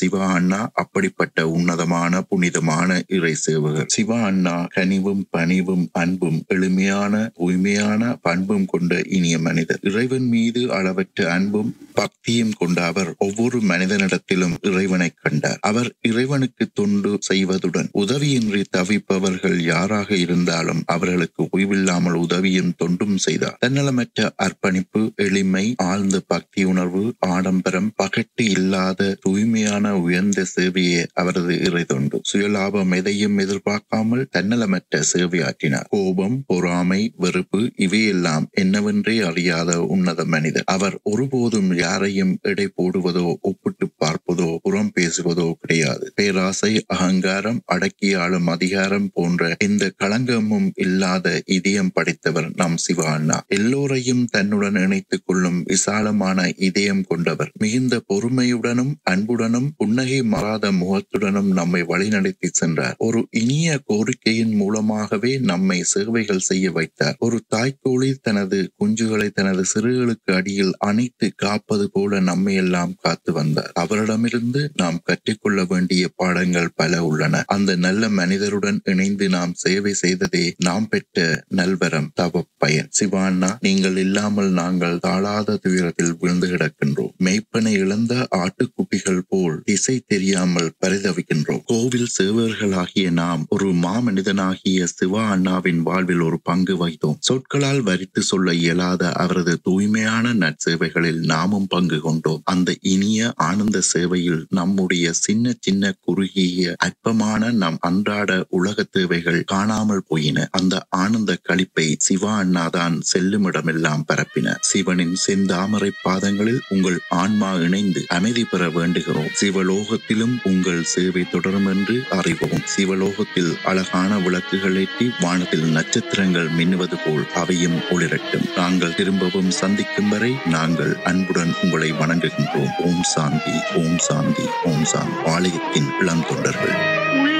சிவா அண்ணா அப்படிப்பட்ட உன்னதமான புனிதமான இறை சேவகர் சிவா அண்ணா கனிவும் பணிவும் அன்பும் எளிமையான தூய்மையான பண்பும் கொண்ட இனிய மனிதர் இறைவன் மீது அளவற்ற அன்பும் பக்தியும் கொண்ட அவர் ஒவ்வொரு மனிதனிடத்திலும் இறைவனை கண்டார் அவர் இறைவனுக்கு தொண்டு செய்வதுடன் உதவியின்றி தவிப்பவர்கள் யாராக இருந்தாலும் அவர்களுக்கு ஓய்வில்லாமல் உதவியும் தொண்டும் செய்தார் தன்னலமற்ற அர்ப்பணிப்பு எளிமை ஆழ்ந்த பக்தி உணர்வு ஆடம்பரம் பகட்டு இல்லாத தூய்மையான உயர்ந்த சேவையே அவரது இறை தொண்டு சுயலாபம் எதையும் எதிர்பார்க்காமல் தன்னலமற்ற சேவையாற்றினார் கோபம் பொறாமை வெறுப்பு இவையெல்லாம் என்னவென்றே அறியாத உன்னத மனிதர் அவர் ஒருபோதும் யாரையும் எடை போடுவதோ ஒப்பிட்டு பார்ப்பதோ புறம் பேசுவதோ கிடையாது பேராசை அகங்காரம் அடக்கி ஆளும் அதிகாரம் போன்ற எந்த களங்கமும் இல்லாத இதயம் படைத்தவர் நம் சிவா அண்ணா எல்லோரையும் தன்னுடன் இணைத்துக் கொள்ளும் விசாலமான இதயம் கொண்டவர் மிகுந்த பொறுமையுடனும் அன்புடனும் புன்னகை மாறாத முகத்துடனும் நம்மை வழிநடத்தி சென்றார் ஒரு இனிய கோரிக்கையின் மூலமாகவே நம்மை சேவைகள் செய்ய வைத்தார் ஒரு தாய்க்கோழி தனது குஞ்சுகளை தனது சிறுகளுக்கு அடியில் அணைத்து காப்பது போல நம்மை எல்லாம் காத்து வந்தார் அவரிடமிருந்து நாம் கற்றுக்கொள்ள வேண்டிய பாடங்கள் பல உள்ளன அந்த நல்ல மனிதருடன் இணைந்து நாம் சேவை செய்ததே நாம் பெற்ற நல்வரம் தவ பயன் சிவாண்ணா நீங்கள் இல்லாமல் நாங்கள் தாழாத துயரத்தில் விழுந்து கிடக்கின்றோம் மெய்ப்பனை இழந்த ஆட்டுக்குட்டிகள் போல் திசை தெரியாமல் பரிதவிக்கின்றோம் கோவில் சேவர்களாகிய நாம் ஒரு மாமனிதனாகிய சிவா அண்ணாவின் வாழ்வில் ஒரு பங்கு வகித்தோம் சொற்களால் வரித்து சொல்ல இயலாத அவரது தூய்மையான நற்சேவைகளில் நாமும் பங்கு கொண்டோம் அந்த இனிய ஆனந்த சேவையில் நம்முடைய சின்ன சின்ன குறுகிய அற்பமான நம் அன்றாட உலக தேவைகள் காணாமல் போயின அந்த ஆனந்த களிப்பை சிவா அண்ணாதான் செல்லுமிடமெல்லாம் பரப்பின சிவனின் செந்தாமரை பாதங்களில் உங்கள் ஆன்மா இணைந்து அமைதி பெற வேண்டுகிறோம் சிவலோகத்திலும் உங்கள் சேவை தொடரும் என்று அறிவோம் சிவலோகத்தில் அழகான விளக்குகள் ஏற்றி வானத்தில் நட்சத்திரங்கள் மின்னுவது போல் அவையும் ஒளிரட்டும் நாங்கள் திரும்பவும் சந்திக்கும் வரை நாங்கள் அன்புடன் உங்களை வணங்குகின்றோம் ஓம் சாந்தி ஓம் சாந்தி ஓம் சாந்தி ஆலயத்தின் இளந்தொண்டர்கள்